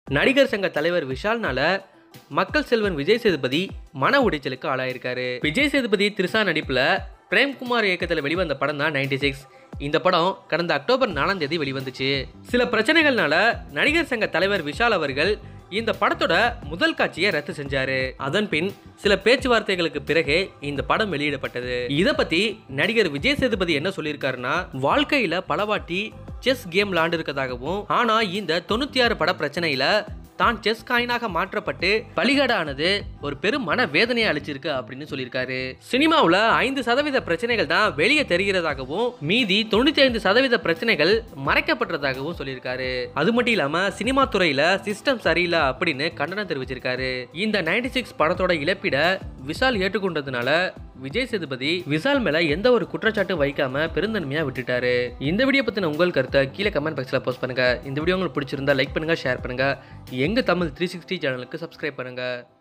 நடிகர் சங்க தலைவர் விஷால்னால மக்கள் செல்வன் விஜய் சேதுபதி மன உடைச்சலுக்கு ஆளாயிருக்காரு விஜய் சேதுபதி திரிசா நடிப்புல பிரேம்குமார் இயக்கத்தில் வெளிவந்த படம் தான் நைன்டி சிக்ஸ் இந்த படம் கடந்த அக்டோபர் நாலாம் தேதி வெளிவந்துச்சு சில பிரச்சனைகள்னால நடிகர் சங்க தலைவர் விஷால் அவர்கள் இந்த படத்தோட முதல் காட்சியை ரத்து செஞ்சாரு அதன் பின் சில பேச்சுவார்த்தைகளுக்கு பிறகு இந்த படம் வெளியிடப்பட்டது இதை பத்தி நடிகர் விஜய் சேதுபதி என்ன சொல்லியிருக்காருன்னா வாழ்க்கையில பலவாட்டி செஸ் கேம் விளாண்டிருக்கதாகவும் ஆனா இந்த தொண்ணூத்தி ஆறு பட பிரச்சனையில தான் செஸ் காயினாக மாற்றப்பட்டு பலிகடானது ஒரு பெரும் மன வேதனையை அளிச்சிருக்கு அப்படின்னு சொல்லியிருக்காரு சினிமாவில் ஐந்து சதவீத பிரச்சனைகள் தான் வெளியே தெரிகிறதாகவும் மீதி தொண்ணூத்தி ஐந்து சதவீத பிரச்சனைகள் மறைக்கப்பட்டதாகவும் சொல்லியிருக்காரு அது மட்டும் இல்லாம சினிமா துறையில சிஸ்டம் சரியில்லை அப்படின்னு கண்டனம் தெரிவிச்சிருக்காரு இந்த நைன்டி சிக்ஸ் படத்தோட இழப்பிட விஷால் ஏற்றுக்கொண்டதுனால விஜய் சேதுபதி விஷால் மேல எந்த ஒரு குற்றச்சாட்டும் வைக்காம பெருந்தன்மையா விட்டுட்டாரு இந்த வீடியோ பத்தின உங்கள் கருத்தை கீழே கமெண்ட் பாக்ஸ்ல போஸ்ட் பண்ணுங்க இந்த வீடியோ உங்களுக்கு பிடிச்சிருந்தா லைக் பண்ணுங்க ஷேர் பண்ணுங்க எங்க தமிழ் த்ரீ சிக்ஸ்டி சேனலுக்கு சப்ஸ்கிரைப் பண்ணுங்க